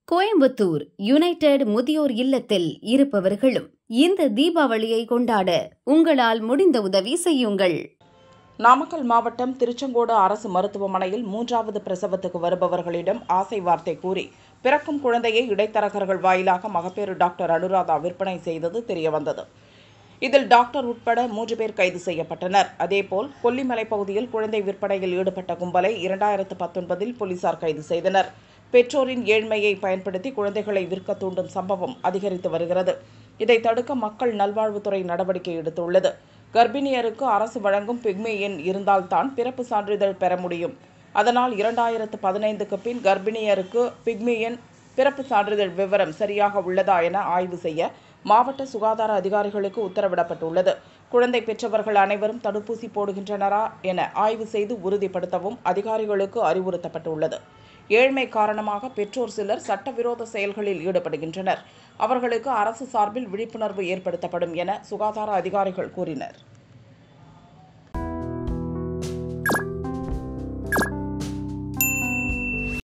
Coimbatore United முதியோர் இல்லத்தில் இருப்பவர்களும் இந்த தீபாவளியை கொண்டாட உங்களால் முடிந்த உதவி செய்யுங்கள் நாமக்கல் மாவட்டம் திருச்செங்கோடு அரசு மருத்துவமனையில் மூன்றாவது பிரசவத்துக்கு வருபவர்களிடம் ஆசை வார்த்தை கூறி பிறக்கும் குழந்தையை இடைத்தரகர்கள் வாயிலாக மகப்பேறு டாக்டர் அனுராதா விற்பனை செய்தது தெரியவந்தது இதில் டாக்டர் உட்பட மூன்று பேர் கைது செய்யப்பட்டனர் அதேபோல் கொல்லிமலை பகுதியில் குழந்தை விற்பனையில் ஈடுபட்ட கும்பலை இரண்டாயிரத்து பத்தொன்பதில் போலீசார் கைது செய்தனர் பெற்றோரின் ஏழ்மையை பயன்படுத்தி குழந்தைகளை விற்க தூண்டும் சம்பவம் அதிகரித்து வருகிறது இதை தடுக்க மக்கள் நல்வாழ்வுத்துறை நடவடிக்கை எடுத்துள்ளது கர்ப்பிணியருக்கு அரசு வழங்கும் பிக்மி எண் இருந்தால்தான் பிறப்பு சான்றிதழ் பெற முடியும் அதனால் இரண்டாயிரத்து பதினைந்துக்கு பின் கர்ப்பிணியருக்கு பிக்மி எண் பிறப்பு சான்றிதழ் விவரம் சரியாக உள்ளதா என ஆய்வு செய்ய மாவட்ட சுகாதார அதிகாரிகளுக்கு உத்தரவிடப்பட்டுள்ளது குழந்தை பெற்றவர்கள் அனைவரும் தடுப்பூசி போடுகின்றனரா என ஆய்வு செய்து உறுதிப்படுத்தவும் அதிகாரிகளுக்கு அறிவுறுத்தப்பட்டுள்ளது ஏழ்மை காரணமாக பெற்றோர் சிலர் சட்டவிரோத செயல்களில் ஈடுபடுகின்றனர் அவர்களுக்கு அரசு சார்பில் விழிப்புணர்வு ஏற்படுத்தப்படும் என சுகாதார அதிகாரிகள் கூறினர்